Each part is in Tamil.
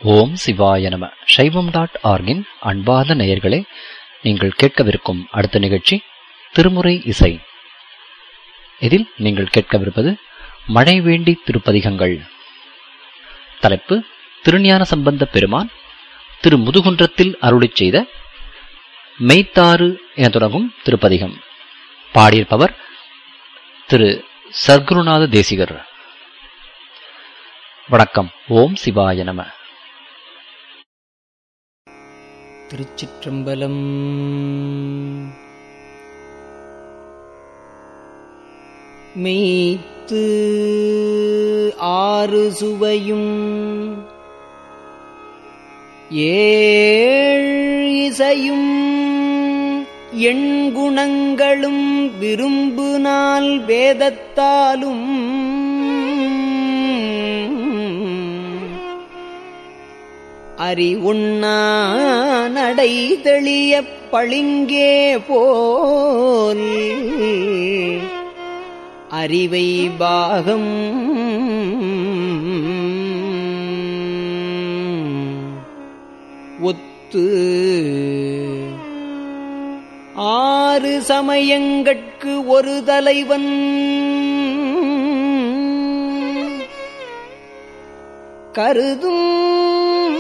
ஓம் சிவாய நம சைவம் டாட் ஆர்கின் அன்பார்ந்த நேயர்களே நீங்கள் கேட்கவிருக்கும் அடுத்த நிகழ்ச்சி திருமுறை இசை இதில் நீங்கள் கேட்கவிருப்பது மழை வேண்டி திருப்பதிகங்கள் தலைப்பு திருஞான சம்பந்த பெருமான் திரு முதுகுன்றத்தில் அருளிச் செய்த மெய்த்தாறு என தொடங்கும் திருப்பதிகம் பாடியிருப்பவர் திரு சர்க்குருநாத தேசிகர் வணக்கம் ஓம் சிவாய நம திருச்சிற்றம்பலம் மெய்த்து ஆறு சுவையும் ஏழ் இசையும் எண்குணங்களும் விரும்பு நாள் வேதத்தாலும் அறிவுண்ணா நடை தெளிய பளிங்கே போல் அறிவை பாகம் ஒத்து ஆறு சமயங்கட்கு ஒரு தலைவன் கருதும்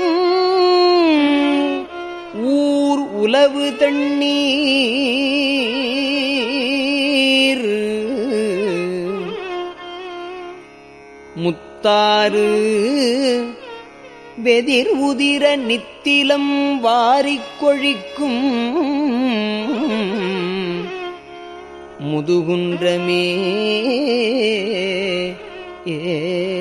ஊர் உலவு தண்ணீர் முத்தாறு வெதிர் உதிர நித்திலம் வாரிக் கொழிக்கும் முதுகுன்றமே ஏ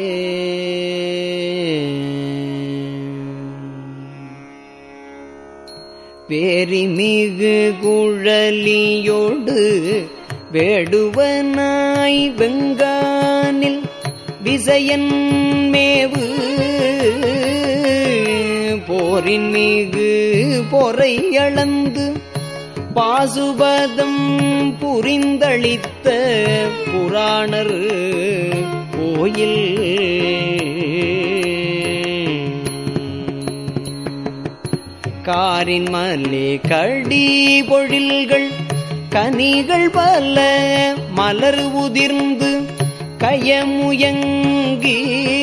வேரிமிகு குழலியோடு வேடுவனாய் வெங்கானில் விசயன் மேவு போரின் மிகு பொறை அளந்து பாசுபதம் புரிந்தளித்த புராணர் கோயில் காரின் மல்லே கடி பொழில்கள் கனிகள் பல மலர் உதிர்ந்து கயமுயங்கி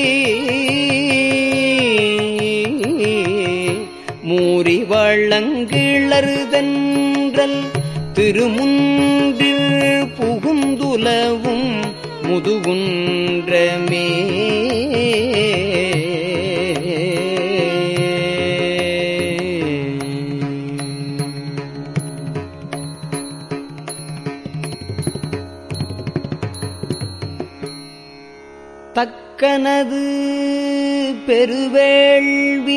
மூறி வழங்கிளறுதன்றல் திருமுன்றில் புகுந்துலவும் முதுகுன்றமே தக்கனது பெருவேள்வி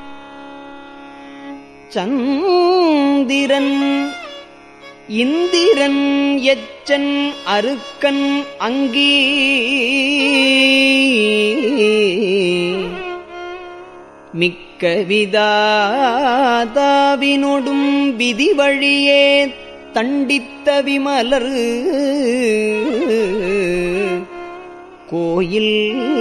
சந்திரன் இந்திரன் எச்சன் அருக்கன் அங்கீ மிக்க விதாதாவினொடும் விதி வழியே தண்டித்த விமலர் கோயில்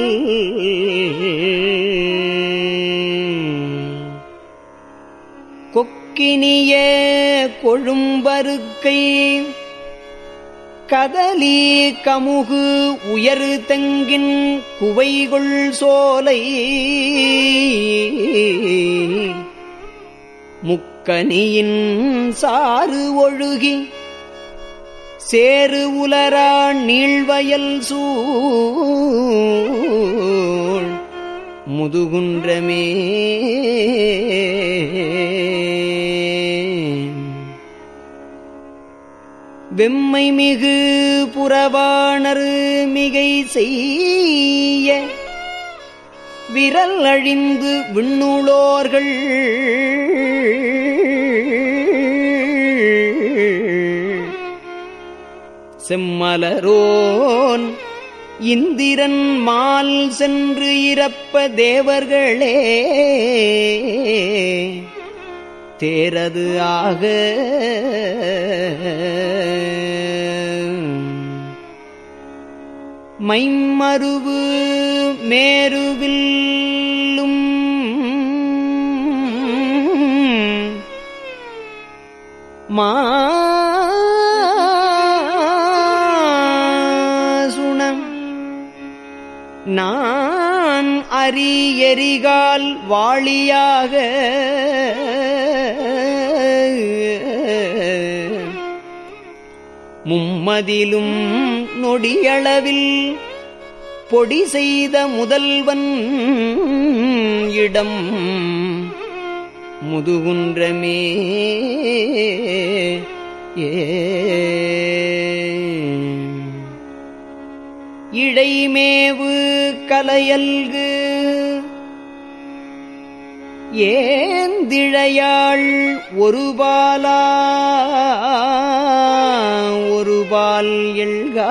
கொக்கினிய கொழும்பருக்கை கதலி கமுகு உயரு தெங்கின் குவைகொள் சோலை முக்கனியின் சாறு ஒழுகி சேரு உலரா நீழ்வயல் சூழ் முதுகுன்றமே வெம்மை மிகு புறவாணர் மிகை செய்ய விரல் அழிந்து விண்ணுளோர்கள் செம்மலரோன் இந்திரன் மால் சென்று இறப்ப தேவர்களே தேரது ஆக மைமருவு மேருவில்லும் மாசுணம் நான் அரி எரிகால் வாளியாக மும்மதிலும் நொடியளவில் பொடி செய்த முதல்வன் இடம் முதுகுன்றமே ஏ இடைமேவு கலையல்கு ஏந்திழையாள் ஒருபாலா ஒருபால் எழ்கா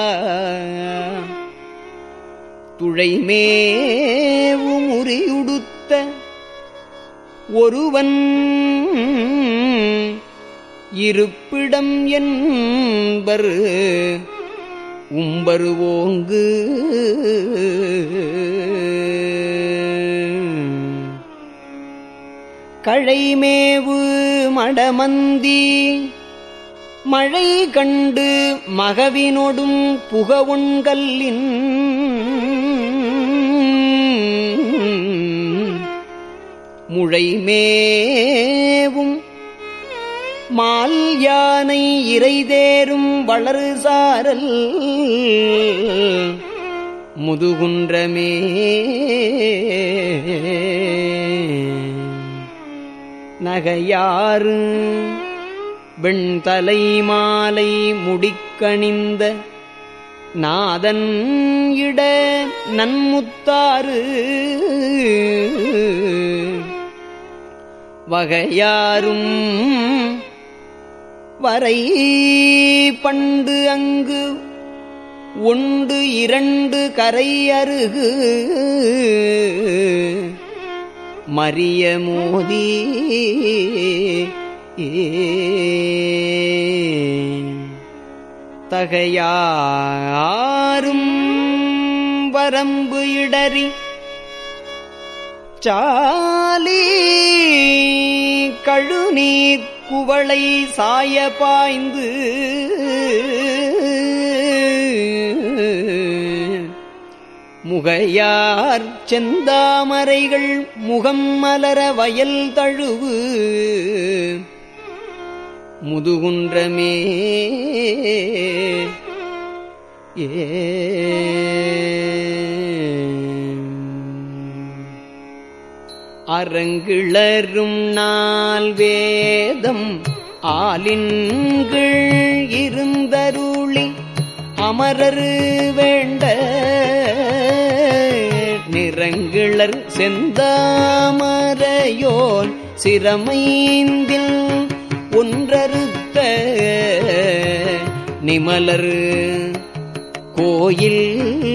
துழைமேவு முறியுடுத்த ஒருவன் இருப்பிடம் என்பர் உம்பருவோங்கு கழைமேவு மடமந்தி மழை கண்டு மகவினொடும் புகவுண்கல்லின் முழைமேவும் மால் யானை இறைதேரும் வளரு சாரல் முதுகுன்றமே நகையாறு வெண்தலை மாலை முடிக்கணிந்த நாதன் இட நன்முத்தாறு வகையாரும் வரை பண்டு அங்கு ஒன்று இரண்டு கரை அருகு மரிய மோதி தகையாரும் வரம்பு இடறி சாலி கழுநீர் குவளை சாய பாய்ந்து முகையார் செந்தாமரைகள் முகம் மலர வயல் தழுவு முதுகுன்றமே ஏ அரங்கிளரும் நாள் வேதம் ஆலின்கள் இருந்தருளி அமரரு வேண்ட நிறங்கிளர் செந்தாமரையோன் சிரமைந்தில் ஒன்றறுத்த நிமலர் கோயில்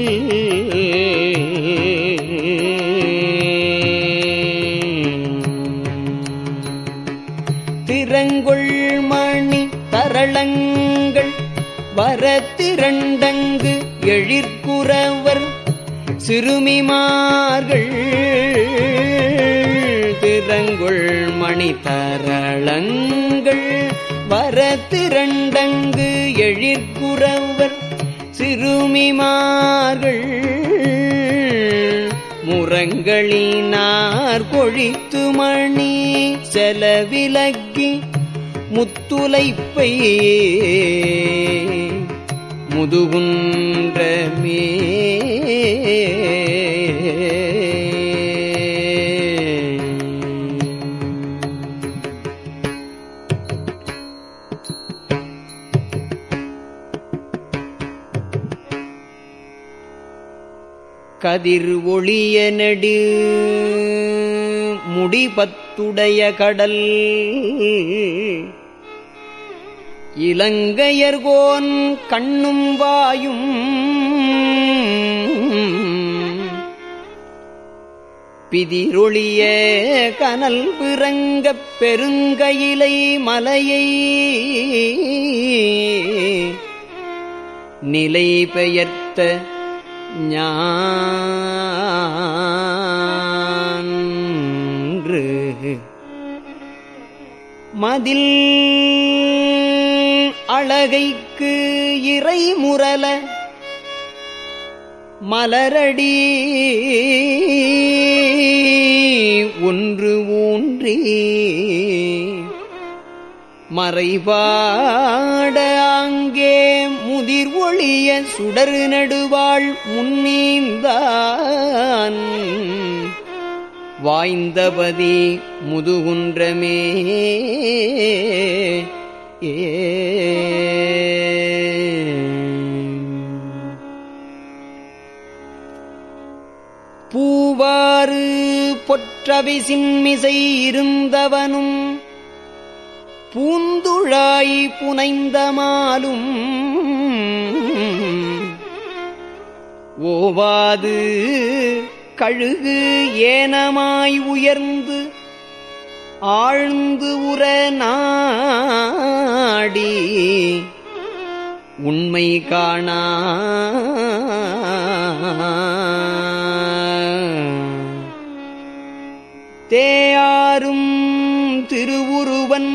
திறங்கொள் மணி தரளங்கள் வரத்திரண்டங்கு எழிற்குறவர் சிறுமிமார்கள் திறங்கொள் மணி தரளங்கள் வரத்திரண்டங்கு எழிற்குறவர் சிறுமிமார்கள் முரங்களினார் கொழித்து மணி செலவிலக்கி முத்துலைப்பை முதுகுன்றமே கதிர் ஒளிய நெடு முடிபத்துடைய கடல் இலங்கையர்கோன் கண்ணும் வாயும் பிதிரொளிய கனல் பிறங்கப் பெருங்கயிலை மலையை நிலை பெயர்த்த ஞான்று மதில் அழகைக்கு இறை முரல மலரடி ஒன்று ஊன்றி மறைபாட அங்கே முதிர் ஒளிய சுடரு நடுவாள் முன்னீந்தான் வாய்ந்தபதி முதுகுன்றமே ஏ பூவாறு பொற்றவை சின்மிசை இருந்தவனும் பூந்துழாய் புனைந்த மாலும் ஓவாது கழுகு ஏனமாய் உயர்ந்து ஆழ்ந்து உற நாடி உண்மை காணா தேயாரும் திருவுருவன்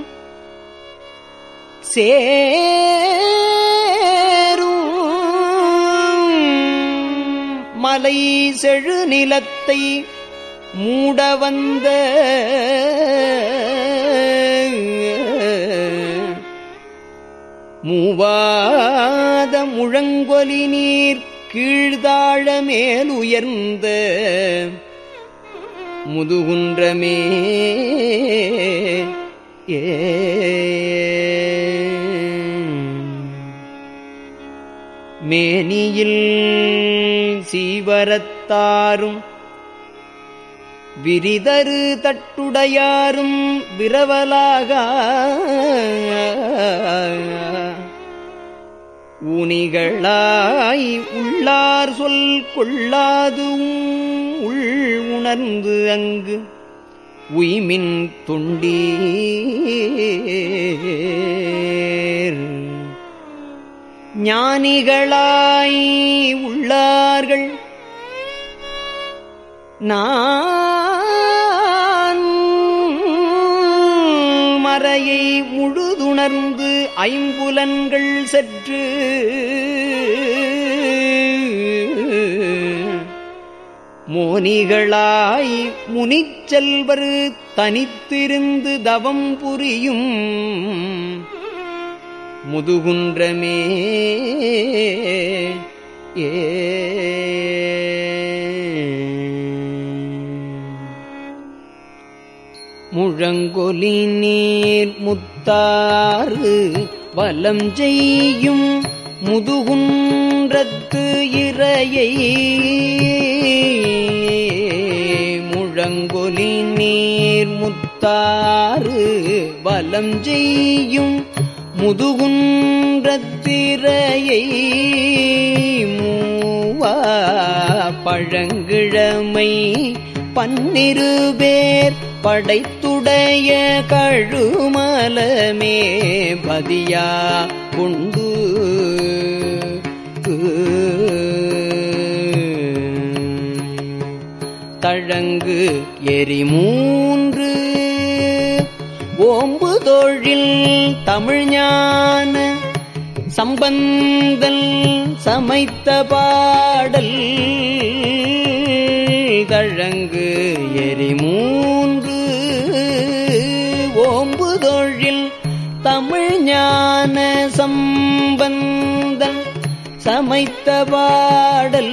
சேரும் மலை செழு நிலத்தை மூட வந்த மூவாத முழங்கொலி நீர் கீழ்தாழ மேல் உயர்ந்த முதுகுன்றமே ஏ மேனியில் சீவரத்தாரும் விரிதரு தட்டுடையாரும் விரவலாக ஊனிகளாய் உள்ளார் சொல் கொள்ளாதும் உள் உணர்ந்து அங்கு உய்மின் துண்டீர் ஞானிகளாய் உள்ளார்கள் நான் மறையை முழுதுணர்ந்து ஐம்புலன்கள் சற்று மோனிகளாய் முனிச்செல்வர் தனித்திருந்து தவம் புரியும் முதுகுன்றமே ஏ முழங்கொலி நீர் முத்தாறு வலம் செய்யும் முதுகுன்றத்து இறையை முழங்கொலி நீர் முத்தாறு வலம் செய்யும் முதுகுன்றத்திரையை மூவா பழங்கிழமை பன்னிரு பேர் படைத்துடைய கழுமலமே பதியா கொண்டு தழங்கு எரி மூன்று ஓம்பு தொழில் தமிழ்ஞான சம்பந்தல் சமைத்த பாடல் தழங்கு எரி மூன்று ஓம்பு தொழில் தமிழ்ஞான சம்பந்தல் சமைத்த பாடல்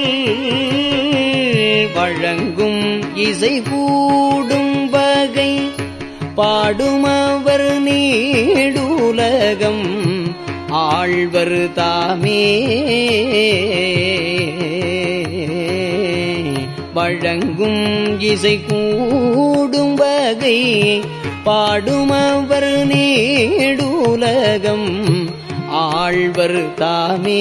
வழங்கும் இசை கூடும் வகை பாடுமவர் நீடுலகம் ஆழ்வர் தாமே வழங்கும் இசை கூடும் வகை பாடுமவர் நீடுலகம் ஆழ்வர் தாமே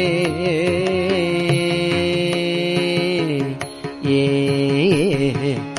ஏ